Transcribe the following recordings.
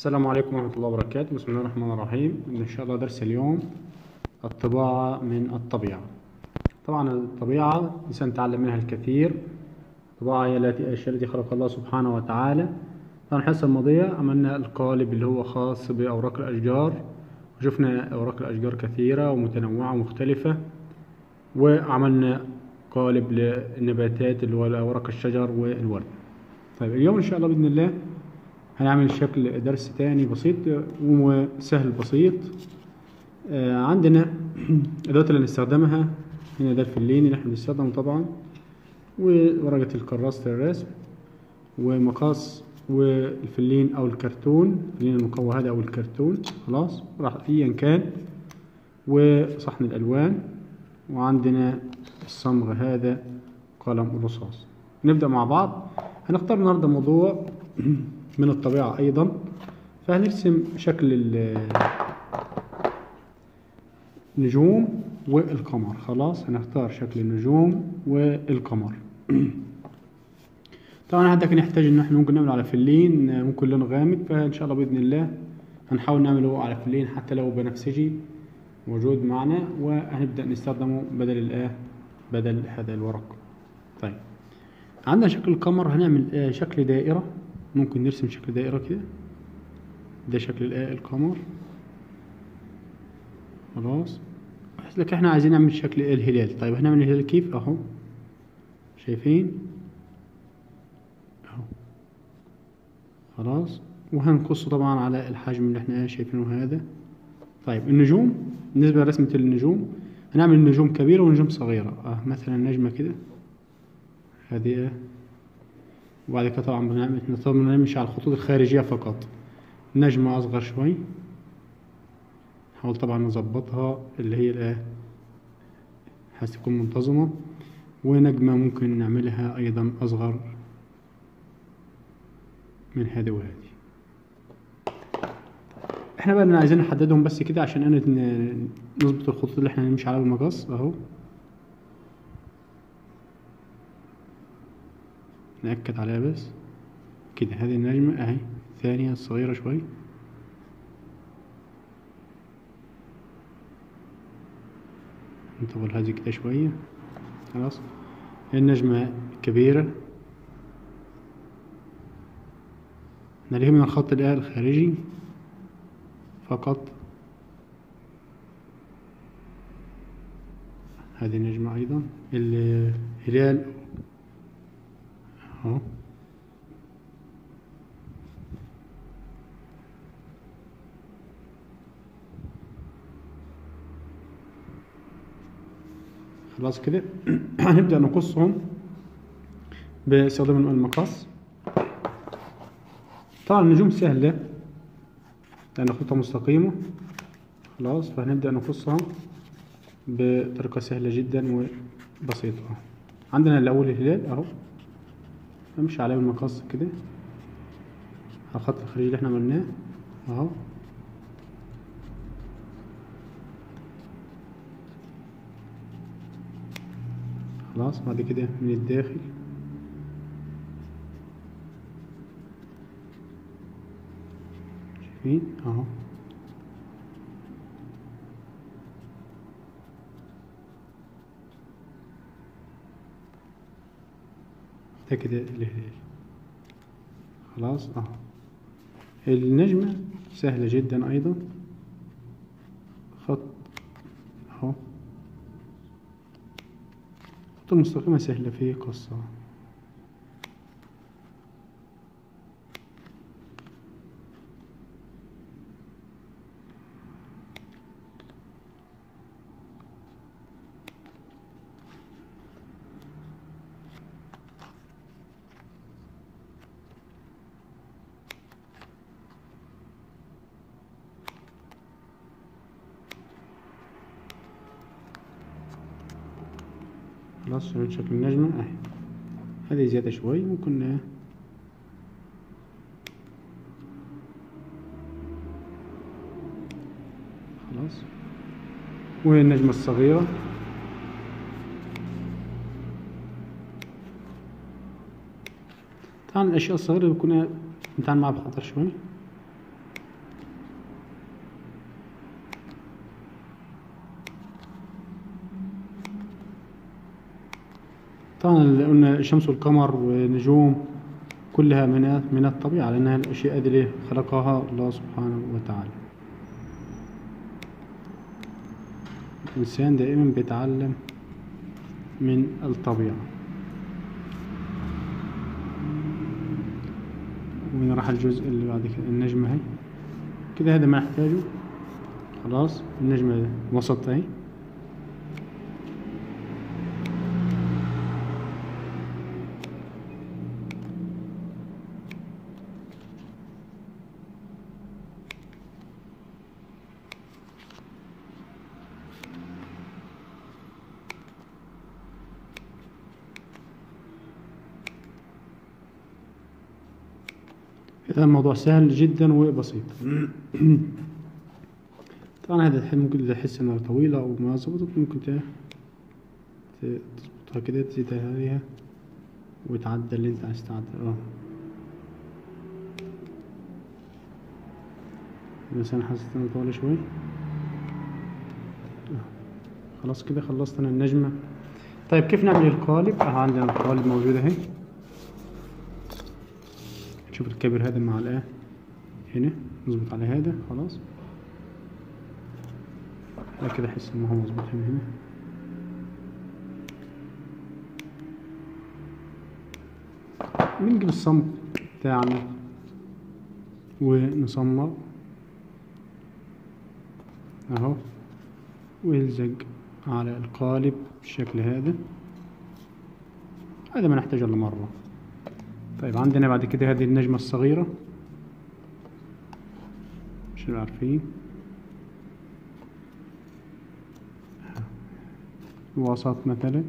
السلام عليكم ورحمة الله وبركاته بسم الله الرحمن الرحيم إن شاء الله درس اليوم الطباعة من الطبيعة طبعا الطبيعة الإنسان تعلم منها الكثير الطباعة هي التي الأشياء التي خلق الله سبحانه وتعالى طبعا الحصة الماضية عملنا القالب اللي هو خاص بأوراق الأشجار وشفنا أوراق الأشجار كثيرة ومتنوعة ومختلفة وعملنا قالب للنباتات اللي هو أوراق الشجر والورد طيب اليوم إن شاء الله بإذن الله هنعمل شكل درس تاني بسيط وسهل بسيط آه، عندنا الأدوات اللي هنستخدمها هنا ده الفلين اللي احنا بنستخدمه طبعا وورقة الكراسة للرسم ومقص والفلين أو الكرتون الفلين المقوى هذا أو الكرتون خلاص راح أيا كان وصحن الألوان وعندنا الصمغ هذا قلم الرصاص نبدأ مع بعض هنختار النهارده موضوع من الطبيعة أيضا فهنرسم شكل النجوم والقمر خلاص هنختار شكل النجوم والقمر طبعا عندك نحتاج ان احنا ممكن نعمل على فلين ممكن لون غامق فان شاء الله باذن الله هنحاول نعمله على فلين حتى لو بنفسجي موجود معنا وهنبدا نستخدمه بدل الاه بدل هذا الورق طيب عندنا شكل القمر هنعمل آه شكل دائرة ممكن نرسم شكل دائرة كده ده شكل الآه القمر خلاص بحيث لك احنا عايزين نعمل شكل الهلال طيب هنعمل الهلال كيف اهو شايفين اهو خلاص وهنقصه طبعا على الحجم اللي احنا شايفينه هذا طيب النجوم بالنسبة لرسمة النجوم هنعمل نجوم كبيرة ونجوم صغيرة اه مثلا نجمة كده هذه وبعد كده طبعا بنعمل طبعا بنمشي على الخطوط الخارجية فقط نجمة أصغر شوي نحاول طبعا نظبطها اللي هي الايه بحيث تكون منتظمة ونجمة ممكن نعملها أيضا أصغر من هذه وهذه احنا بقى عايزين نحددهم بس كده عشان انا نظبط الخطوط اللي احنا هنمشي عليها بالمقص اهو نأكد عليها بس كده هذه النجمة اهي ثانية صغيرة شوي نطول هذه كده شوية خلاص النجمة كبيرة نلاقيها من الخط الآن الخارجي فقط هذه النجمة أيضا الهلال اهو خلاص كده هنبدأ نقصهم باستخدام المقص طبعا النجوم سهلة لأن خطة مستقيمة خلاص فهنبدأ نقصها بطريقة سهلة جدا وبسيطة عندنا الأول الهلال أهو امشي عليه بالمقص كده على الخط الخارجي اللي احنا عملناه اهو خلاص بعد كده من الداخل شايفين اهو ده كده الهلال خلاص اهو النجمة سهلة جدا ايضا خط اهو خط المستقيمة سهلة في قصة خلاص شوفوا شكل النجمة اهي هذه زيادة شوي ممكن خلاص والنجمة الصغيرة طبعا الأشياء الصغيرة بيكون نتعامل معها بخطر شوي طبعا اللي قلنا الشمس والقمر ونجوم كلها من من الطبيعة لأنها الأشياء دي ليه خلقها الله سبحانه وتعالى الإنسان دائما بيتعلم من الطبيعة ومن راح الجزء اللي بعد كده النجمة اهي كده هذا ما نحتاجه خلاص النجمة وسط اهي إذا الموضوع سهل جدا وبسيط طبعا هذا الحين ممكن إذا تحس إنها طويلة أو ما ظبطت ممكن ت- ت- تظبطها كده تزيدها عليها وتعدل اللي أنت عايز تعدل اه مثلا حسيت إنها طويلة شوي آه. خلاص كده خلصت أنا النجمة طيب كيف نعمل القالب؟ اه عندنا القالب موجود اهي شوف الكبر هذا مع الآه هنا نظبط على هذا خلاص لا كده احس ان هو مظبوط هنا هنا بنجيب الصمت بتاعنا ونصمر اهو ويلزق على القالب بالشكل هذا هذا ما نحتاجه الا مره طيب عندنا بعد كده هذه النجمة الصغيرة مش عارفين الوسط مثلا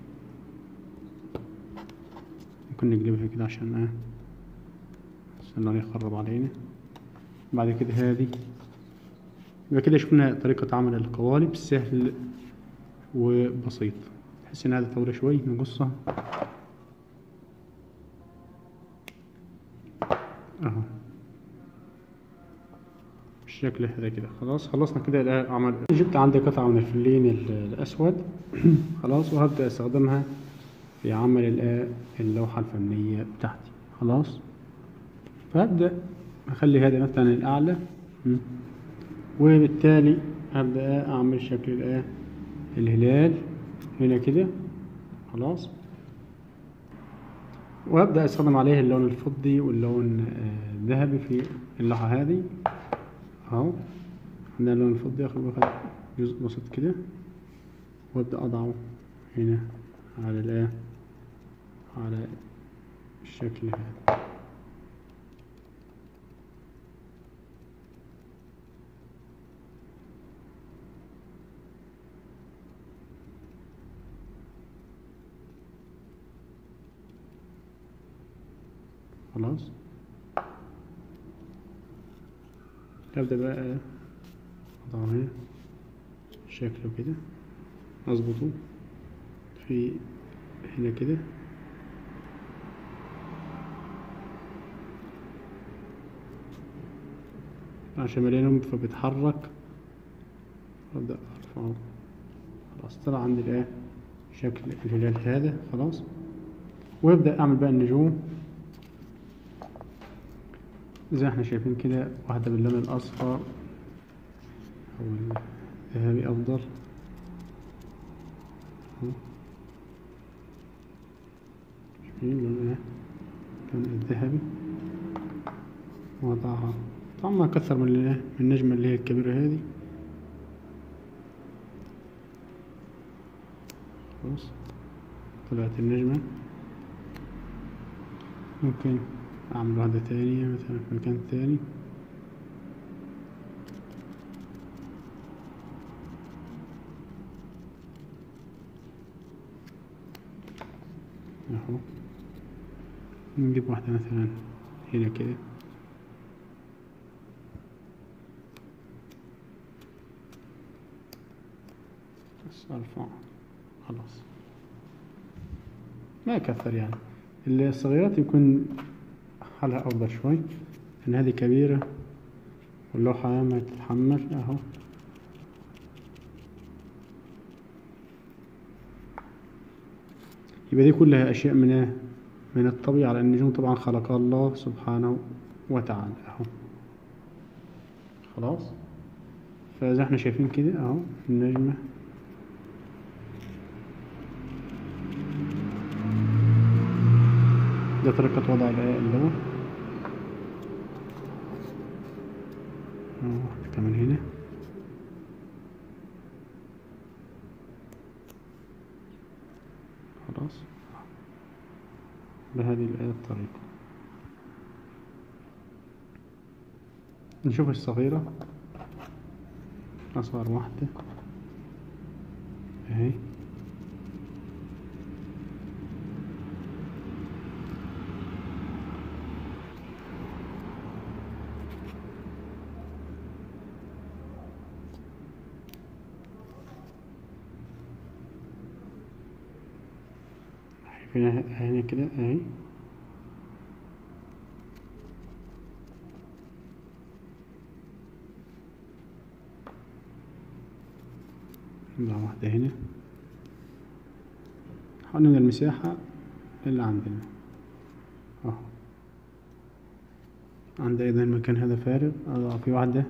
ممكن نقلبها كده عشان اه عشان لا يخرب علينا بعد كده هذه يبقى كده شفنا طريقة عمل القوالب سهل وبسيط تحس ان هذا طويلة شوي نقصها اهو بالشكل هذا كده خلاص خلصنا كده الآن عمل جبت عندي قطعة من الفلين ال- الأسود خلاص وهبدأ أستخدمها في عمل الآن اللوحة الفنية بتاعتي خلاص فهبدأ أخلي هذا مثلا الأعلى م. وبالتالي هبدأ أعمل شكل الآن الهلال هنا كده خلاص وابدا استخدم عليه اللون الفضي واللون آه، الذهبي في اللوحه هذه اهو عندنا اللون الفضي اخد باخد جزء بسيط كده وابدا اضعه هنا على الايه على الشكل هذا خلاص ابدا بقى اضعه هنا شكله كده اظبطه في هنا كده عشان مليانهم فبيتحرك ابدا ارفعه خلاص طلع عندي الايه شكل الهلال هذا خلاص وابدا اعمل بقى النجوم زي ما احنا شايفين كده واحدة باللون الأصفر أو الذهبي أفضل أهو. شايفين اللون ايه اللون الذهبي وضعها طبعا ما كثر من ال- من النجمة اللي هي الكبيرة هذه خلاص طلعت النجمة ممكن أعمل واحدة تانية مثلا في مكان تاني أهو نجيب واحدة مثلا هنا كده بس أرفع خلاص ما يكثر يعني الصغيرات يكون حالها أفضل شوي لأن هذه كبيرة واللوحة ما تتحمل أهو يبقى دي كلها أشياء من إيه؟ من الطبيعة لأن النجوم طبعا خلقها الله سبحانه وتعالى أهو خلاص فزي احنا شايفين كده أهو النجمة ده طريقة وضع الآية اللغة أهو واحدة كمان هنا خلاص بهذه الآية الطريقة نشوف الصغيرة أصغر واحدة أهي هنا هنا كده اهي نضع واحدة هنا حاول من المساحة اللي عندنا اهو عند ايضا المكان هذا فارغ اضع فيه واحدة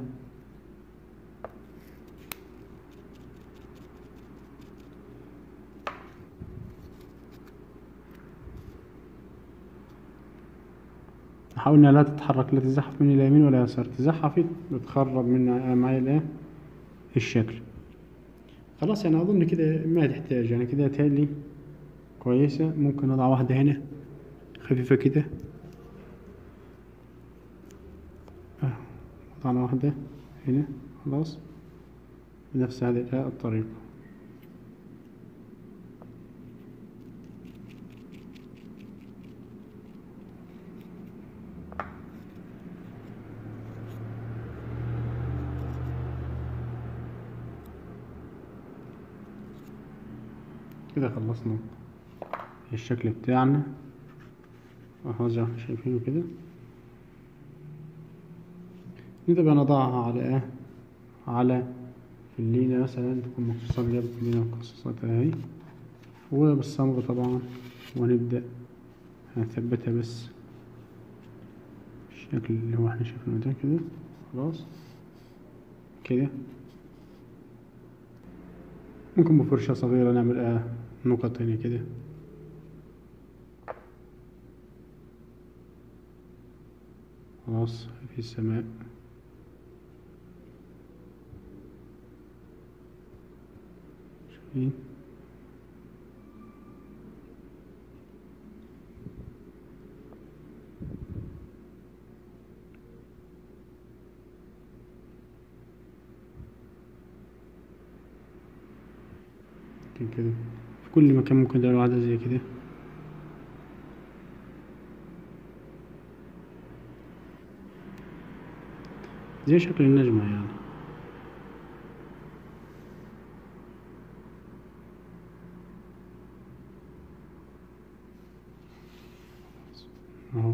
حاول انها لا تتحرك لا تزحف من اليمين ولا يسار تزحفت بتخرب من معايا الايه الشكل خلاص يعني اظن كده ما تحتاج يعني كده تهلي كويسة ممكن اضع واحدة هنا خفيفة كده آه، وضعنا واحدة هنا خلاص بنفس هذه الآية الطريقة كده خلصنا الشكل بتاعنا اهو زي ما احنا شايفينه كده نبدأ نضعها على ايه على فلينة مثلا تكون مخصوصة جاب فلينة مخصصات اهي وبالصمغ طبعا ونبدأ هنثبتها بس الشكل اللي هو احنا شايفينه ده كده خلاص كده ممكن بفرشة صغيرة نعمل آه نقط هنا كده خلاص في السماء شايفين ممكن كده في كل مكان ممكن تلاقي واحدة زي كده زي شكل النجمة يعني اهو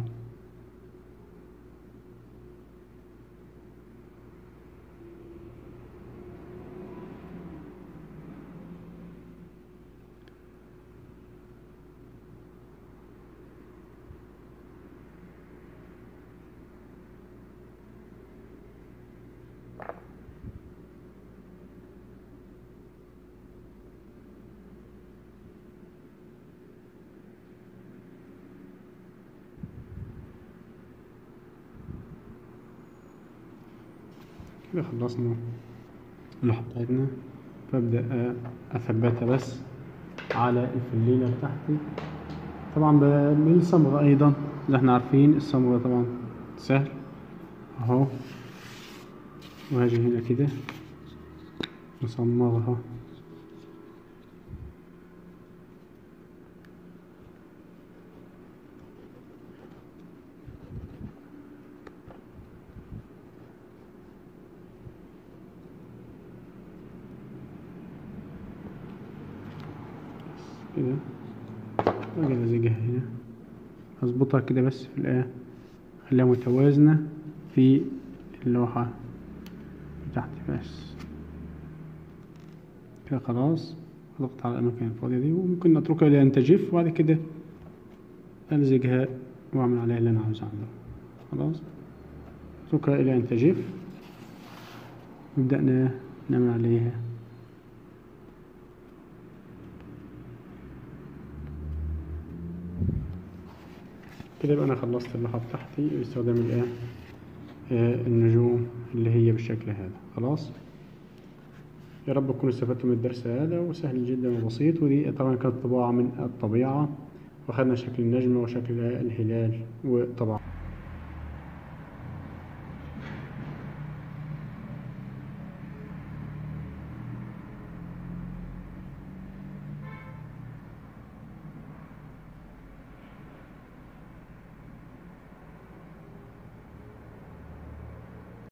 كده خلصنا اللوحة بتاعتنا فابدأ اثبتها بس على الفلينة بتاعتي طبعا ب- بالصمغ ايضا زي احنا عارفين الصمغ طبعا سهل اهو وهاجي هنا كده نصمغها كده واجي الزقها هنا اظبطها كده بس في الايه خليها متوازنة في اللوحة بتاعتي بس كده خلاص اضغط على الأماكن الفاضية دي وممكن نتركها إلى أن تجف وبعد كده ألزقها وأعمل عليها اللي أنا عاوز أعمله خلاص اتركها إلى أن تجف وبدأنا نعمل عليها كده يبقى أنا خلصت اللوحة بتاعتي باستخدام الإيه آه، النجوم اللي هي بالشكل هذا خلاص يا رب تكونوا استفدتوا من الدرس هذا وسهل جدا وبسيط ودي طبعا كانت طباعة من الطبيعة واخدنا شكل النجمة وشكل الهلال وطبعا